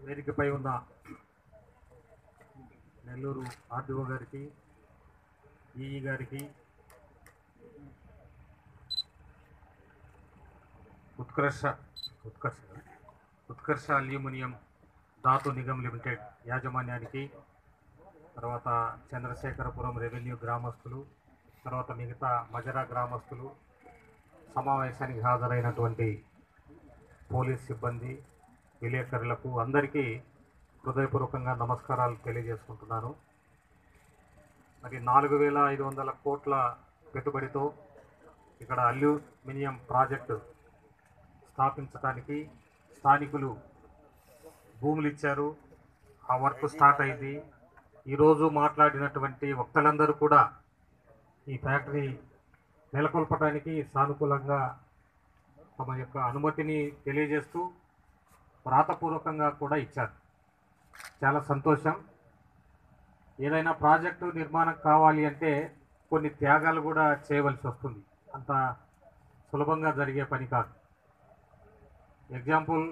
వేదికపై ఉన్న నెల్లూరు ఆర్డీఓ గారికి ఈఈ గారికి ఉత్కర్ష ఉత్కర్ష ఉత్కర్ష అల్యూమినియం ధాతు నిగమ్ లిమిటెడ్ యాజమాన్యానికి తర్వాత చంద్రశేఖరపురం రెవెన్యూ గ్రామస్తులు తర్వాత మిగతా మజరా గ్రామస్తులు సమావేశానికి హాజరైనటువంటి పోలీస్ సిబ్బంది విలేకరులకు అందరికీ హృదయపూర్వకంగా నమస్కారాలు తెలియజేసుకుంటున్నాను మరి నాలుగు వేల ఐదు వందల కోట్ల పెట్టుబడితో ఇక్కడ అల్యూమినియం ప్రాజెక్టు స్థాపించడానికి స్థానికులు భూములు ఇచ్చారు ఆ వర్క్ స్టార్ట్ అయింది ఈరోజు మాట్లాడినటువంటి వక్తలందరూ కూడా ఈ ఫ్యాక్టరీ నెలకొల్పడానికి సానుకూలంగా తమ యొక్క అనుమతిని తెలియజేస్తూ వ్రాతపూర్వకంగా కూడా ఇచ్చారు చాలా సంతోషం ఏదైనా ప్రాజెక్టు నిర్మాణం కావాలి అంటే కొన్ని త్యాగాలు కూడా చేయవలసి వస్తుంది అంత సులభంగా జరిగే పని కాదు ఎగ్జాంపుల్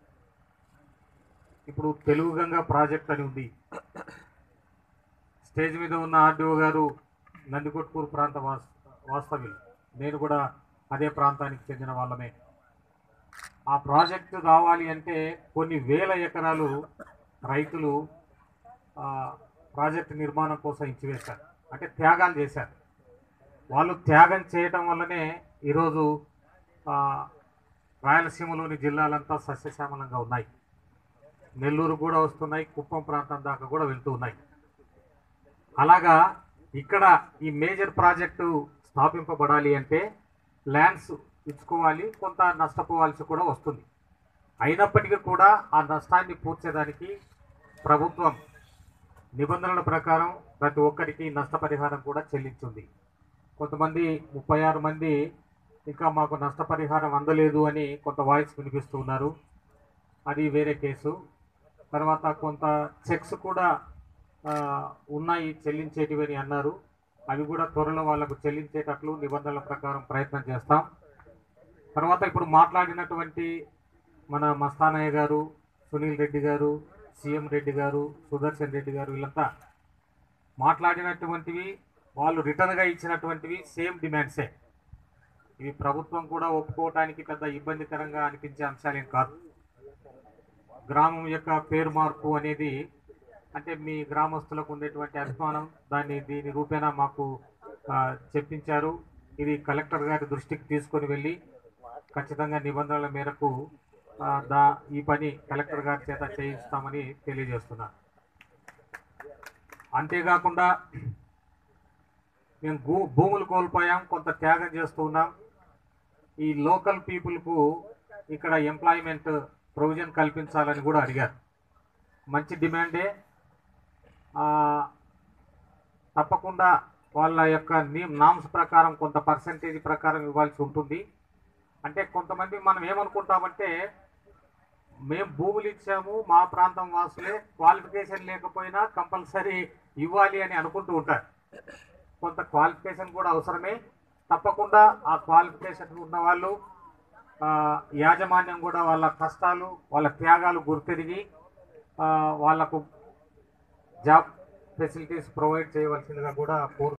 ఇప్పుడు తెలుగు గంగా ప్రాజెక్ట్ అని ఉంది స్టేజ్ మీద ఉన్న ఆర్డీఓ గారు నందికొట్కూరు ప్రాంత వాస్ వాస్తవ్యులు నేను కూడా అదే ప్రాంతానికి చెందిన వాళ్ళమే ఆ ప్రాజెక్టు కావాలి అంటే కొన్ని వేల ఎకరాలు రైతులు ఆ, ప్రాజెక్టు నిర్మాణం కోసం ఇచ్చివేశారు అంటే త్యాగాలు చేశారు వాళ్ళు త్యాగం చేయటం వల్లనే ఈరోజు ఆ, రాయలసీమలోని జిల్లాలంతా సస్యశ్యామలంగా ఉన్నాయి నెల్లూరు కూడా వస్తున్నాయి కుప్పం ప్రాంతం దాకా కూడా వెళ్తూ ఉన్నాయి అలాగా ఇక్కడ ఈ మేజర్ ప్రాజెక్టు స్థాపింపబడాలి అంటే ల్యాండ్స్ ఇచ్చుకోవాలి కొంత నష్టపోవాల్సి కూడా వస్తుంది అయినప్పటికీ కూడా ఆ నష్టాన్ని పూడ్చేదానికి ప్రభుత్వం నిబంధనల ప్రకారం ప్రతి ఒక్కరికి నష్టపరిహారం కూడా చెల్లించింది కొంతమంది ముప్పై ఆరు మంది ఇంకా మాకు నష్టపరిహారం అందలేదు అని కొంత వాయిస్ వినిపిస్తూ ఉన్నారు అది వేరే కేసు తర్వాత కొంత చెక్స్ కూడా ఆ, ఉన్నాయి చెల్లించేటివి అని అన్నారు అవి కూడా త్వరలో వాళ్ళకు చెల్లించేటట్లు నిబంధనల ప్రకారం ప్రయత్నం చేస్తాం తర్వాత ఇప్పుడు మాట్లాడినటువంటి మన మస్తానయ్య గారు సునీల్ రెడ్డి గారు సీఎం రెడ్డి గారు సుదర్శన్ రెడ్డి గారు వీళ్ళంతా మాట్లాడినటువంటివి వాళ్ళు రిటర్న్గా ఇచ్చినటువంటివి సేమ్ డిమాండ్సే ఇవి ప్రభుత్వం కూడా ఒప్పుకోవడానికి పెద్ద ఇబ్బందికరంగా అనిపించే అంశాలేం కాదు గ్రామం యొక్క పేరు మార్పు అనేది అంటే మీ గ్రామస్తులకు ఉండేటువంటి అభిమానం దాన్ని దీని రూపేణా మాకు ఆ, చెప్పించారు ఇది కలెక్టర్ గారి దృష్టికి తీసుకొని వెళ్ళి ఖచ్చితంగా నిబంధనల మేరకు ఆ, దా ఈ పని కలెక్టర్ గారి చేత చేయిస్తామని తెలియజేస్తున్నా అంతేకాకుండా మేము భూ భూములు కోల్పోయాం కొంత త్యాగం చేస్తూ ఉన్నాం ఈ లోకల్ పీపుల్కు ఇక్కడ ఎంప్లాయ్మెంట్ ప్రొవిజన్ కల్పించాలని కూడా అడిగారు మంచి డిమాండే ఆ, తప్పకుండా వాళ్ళ యొక్క నీ నామ్స్ ప్రకారం కొంత పర్సంటేజ్ ప్రకారం ఇవ్వాల్సి ఉంటుంది అంటే కొంతమంది మనం ఏమనుకుంటామంటే మేము భూములు ఇచ్చాము మా ప్రాంతం వాసులే క్వాలిఫికేషన్ లేకపోయినా కంపల్సరీ ఇవ్వాలి అని అనుకుంటూ ఉంటారు కొంత క్వాలిఫికేషన్ కూడా అవసరమే తప్పకుండా ఆ క్వాలిఫికేషన్ ఉన్న వాళ్ళు ఆ, యాజమాన్యం కూడా వాళ్ళ కష్టాలు వాళ్ళ త్యాగాలు గుర్తెరిగి ఆ, వాళ్ళకు జాబ్ ఫెసిలిటీస్ ప్రొవైడ్ చేయవలసిందిగా కూడా కోరు